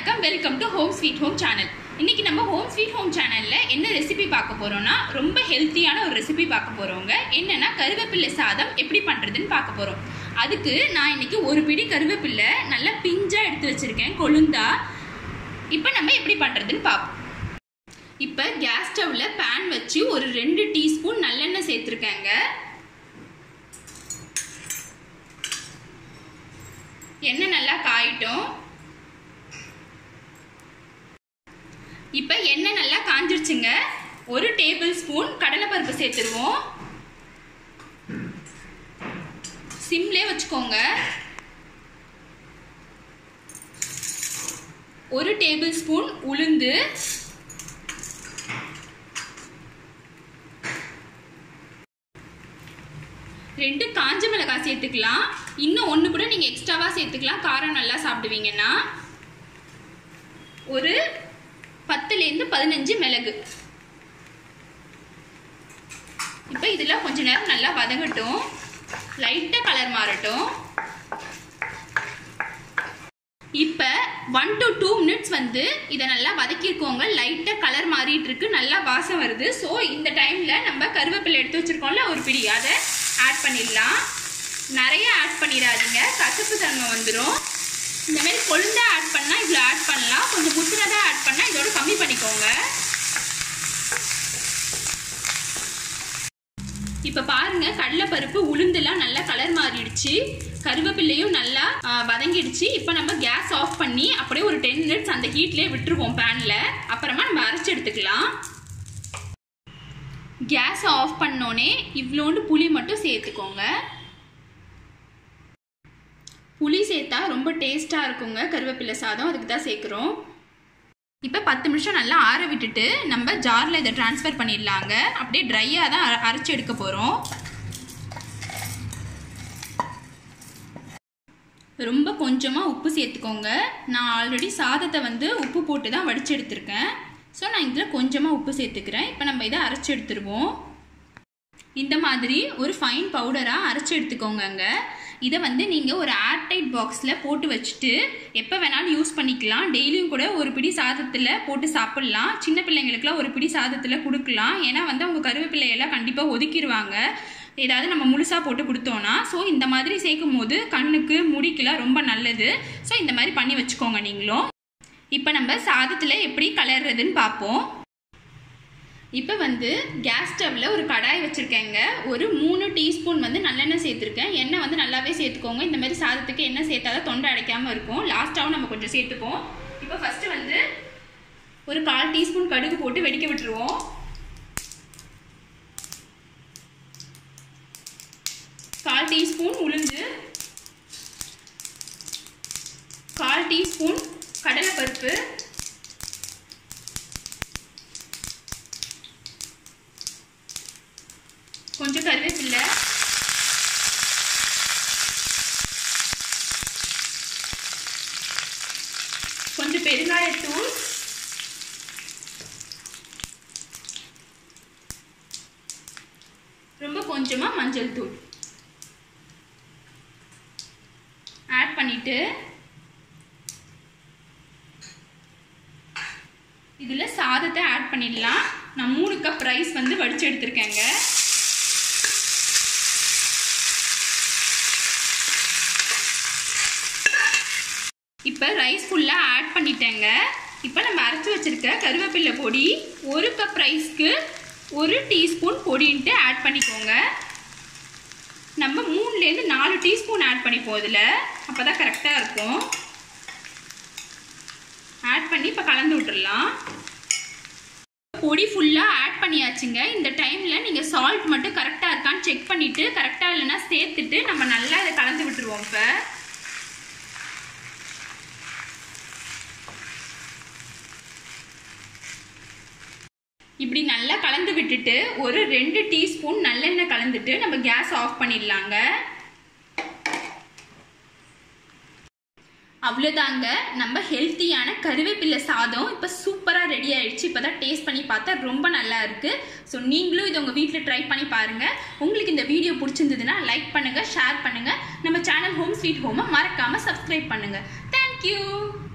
வணக்கம் welcome to home sweet home channel இன்னைக்கு நம்ம ஹோம் ஸ்வீட் ஹோம் சேனல்ல என்ன ரெசிபி பார்க்க போறோம்னா ரொம்ப ஹெல்த்தியான ஒரு ரெசிபி பார்க்க போறோங்க என்னன்னா கருவேப்பிலை சாதம் எப்படி பண்றதுன்னு பார்க்க போறோம் அதுக்கு நான் இன்னைக்கு ஒரு பிடி கருவேப்பிலை நல்லா பிஞ்சா எடுத்து வச்சிருக்கேன் கொழுந்தா இப்போ நம்ம எப்படி பண்றதுன்னு பார்ப்போம் இப்போ கேஸ் ஸ்டவ்ல பேன் வச்சு ஒரு ரெண்டு டீஸ்பூன் நல்லெண்ணெய் சேர்த்துருக்கேங்க எண்ணெய் நல்லா காயிட்டும் இப்போ எண்ணெய் நல்லா காஞ்சிருச்சுங்க ஒரு டேபிள் ஸ்பூன் கடலைப்பருப்பு சேர்த்துருவோம் சிம்லே வச்சுக்கோங்க ஒரு டேபிள் ஸ்பூன் உளுந்து ரெண்டு காஞ்ச மிளகாய் சேர்த்துக்கலாம் இன்னும் ஒன்று கூட நீங்கள் எக்ஸ்ட்ராவாக சேர்த்துக்கலாம் காரம் நல்லா சாப்பிடுவீங்கன்னா ஒரு பத்துலேருந்து பதினஞ்சு மிளகு இப்போ இதில் கொஞ்ச நேரம் நல்லா வதங்கட்டும் லைட்டாக கலர் மாறட்டும் இப்போ ஒன் டு டூ மினிட்ஸ் வந்து இதை நல்லா வதக்கிருக்கோங்க லைட்டாக கலர் மாறிட்டு இருக்கு நல்லா வாசம் வருது ஸோ இந்த டைமில் நம்ம கருவேப்பிலை எடுத்து வச்சிருக்கோம்ல ஒரு பிடி அதை ஆட் பண்ணிடலாம் நிறைய ஆட் பண்ணிடாதீங்க கசப்பு தன்மை வந்துடும் இந்த மாதிரி கொழுந்தா ஆட் பண்ணால் இவ்வளோ ஆட் பண்ணலாம் கொஞ்சம் முத்துனதாக ஆட் பண்ணால் இதோட கம்மி பண்ணிக்கோங்க இப்போ பாருங்க கடலைப்பருப்பு உளுந்துலாம் நல்லா கலர் மாறிடுச்சு கருவேப்பிள்ளையும் நல்லா வதங்கிடுச்சு இப்போ நம்ம கேஸ் ஆஃப் பண்ணி அப்படியே ஒரு டென் மினிட்ஸ் அந்த ஹீட்லேயே விட்டுருவோம் பேனில் அப்புறமா நம்ம அரைச்சி எடுத்துக்கலாம் கேஸ் ஆஃப் பண்ணோன்னே இவ்வளோண்டு புளி மட்டும் சேர்த்துக்கோங்க புளி சேர்த்தா ரொம்ப டேஸ்ட்டாக இருக்குங்க கருவேப்பிலை சாதம் அதுக்கு தான் சேர்க்குறோம் இப்போ பத்து நிமிஷம் நல்லா ஆற விட்டுட்டு நம்ம ஜாரில் இதை ட்ரான்ஸ்ஃபர் பண்ணிடலாங்க அப்படியே ட்ரையாக தான் அரைச்சி எடுக்க போகிறோம் ரொம்ப கொஞ்சமாக உப்பு சேர்த்துக்கோங்க நான் ஆல்ரெடி சாதத்தை வந்து உப்பு போட்டு தான் வடித்து எடுத்திருக்கேன் ஸோ நான் இதில் கொஞ்சமாக உப்பு சேர்த்துக்கிறேன் இப்போ நம்ம இதை அரைச்சி எடுத்துருவோம் இந்த மாதிரி ஒரு ஃபைன் பவுடராக அரைச்சி எடுத்துக்கோங்க இதை வந்து நீங்கள் ஒரு ஏர்டைட் பாக்ஸில் போட்டு வச்சுட்டு எப்போ வேணாலும் யூஸ் பண்ணிக்கலாம் டெய்லியும் கூட ஒரு பிடி சாதத்தில் போட்டு சாப்பிட்லாம் சின்ன பிள்ளைங்களுக்குலாம் ஒரு பிடி சாதத்தில் கொடுக்கலாம் ஏன்னா வந்து அவங்க கருவேப்பிள்ளையெல்லாம் கண்டிப்பாக ஒதுக்கிடுவாங்க ஏதாவது நம்ம முழுசாக போட்டு கொடுத்தோன்னா ஸோ இந்த மாதிரி சேர்க்கும் போது கண்ணுக்கு முடிக்கெலாம் ரொம்ப நல்லது ஸோ இந்த மாதிரி பண்ணி வச்சுக்கோங்க நீங்களும் இப்போ நம்ம சாதத்தில் எப்படி கலர்றதுன்னு பார்ப்போம் இப்போ வந்து கேஸ் ஸ்டவ்வில் ஒரு கடாய் வச்சுருக்கேங்க ஒரு மூணு டீஸ்பூன் வந்து நல்லெண்ணெய் சேர்த்துருக்கேன் எண்ணெய் வந்து நல்லாவே சேர்த்துக்கோங்க இந்த மாதிரி சாதத்துக்கு எண்ணெய் சேர்த்தாதான் தொண்டை அடைக்காமல் இருக்கும் லாஸ்ட்டாகவும் நம்ம கொஞ்சம் சேர்த்துப்போம் இப்போ ஃபஸ்ட்டு வந்து ஒரு கால் டீஸ்பூன் கடுகு போட்டு வெடிக்க விட்டுருவோம் கால் டீஸ்பூன் உளுந்து கால் டீஸ்பூன் கடலைப்பருப்பு கொஞ்சம் கருவேப்பில்லை கொஞ்சம் பெருங்காயத்தூள் ரொம்ப கொஞ்சமா மஞ்சள் தூள் ஆட் பண்ணிட்டு இதுல சாதத்தை ஆட் பண்ணிடலாம் நான் மூணு கப் ரைஸ் வந்து வடிச்சு எடுத்திருக்கேங்க இப்போ ரைஸ் ஃபுல்லாக ஆட் பண்ணிட்டேங்க இப்போ நம்ம அரைச்சி வச்சுருக்க கருவேப்பிலை பொடி ஒரு கப் ரைஸ்க்கு ஒரு டீஸ்பூன் பொடின்ட்டு ஆட் பண்ணிக்கோங்க நம்ம மூணுலேருந்து நாலு டீஸ்பூன் ஆட் பண்ணிப்போம் இதில் அப்போ தான் கரெக்டாக இருக்கும் ஆட் பண்ணி இப்போ கலந்து விட்டுடலாம் பொடி ஃபுல்லாக ஆட் பண்ணியாச்சுங்க இந்த டைமில் நீங்கள் சால்ட் மட்டும் கரெக்டாக இருக்கான்னு செக் பண்ணிவிட்டு கரெக்டாக இல்லைன்னா சேர்த்துட்டு நம்ம நல்லா இதை கலந்து விட்டுருவோம் இப்போ இப்படி நல்லா கலந்து விட்டுட்டு ஒரு ரெண்டு டீஸ்பூன் நல்லெண்ணெய் கலந்துட்டு நம்ம கேஸ் ஆஃப் பண்ணிடலாங்க அவ்வளோதாங்க நம்ம ஹெல்த்தியான கருவேப்பிலை சாதம் இப்போ சூப்பராக ரெடி ஆயிடுச்சு இப்போ தான் டேஸ்ட் பண்ணி பார்த்தா ரொம்ப நல்லா இருக்குது ஸோ நீங்களும் இதை உங்கள் வீட்டில் ட்ரை பண்ணி பாருங்கள் உங்களுக்கு இந்த வீடியோ பிடிச்சிருந்ததுன்னா லைக் பண்ணுங்கள் ஷேர் பண்ணுங்கள் நம்ம சேனல் ஹோம் ஸ்வீட் ஹோமை மறக்காமல் சப்ஸ்கிரைப் பண்ணுங்கள் தேங்க்யூ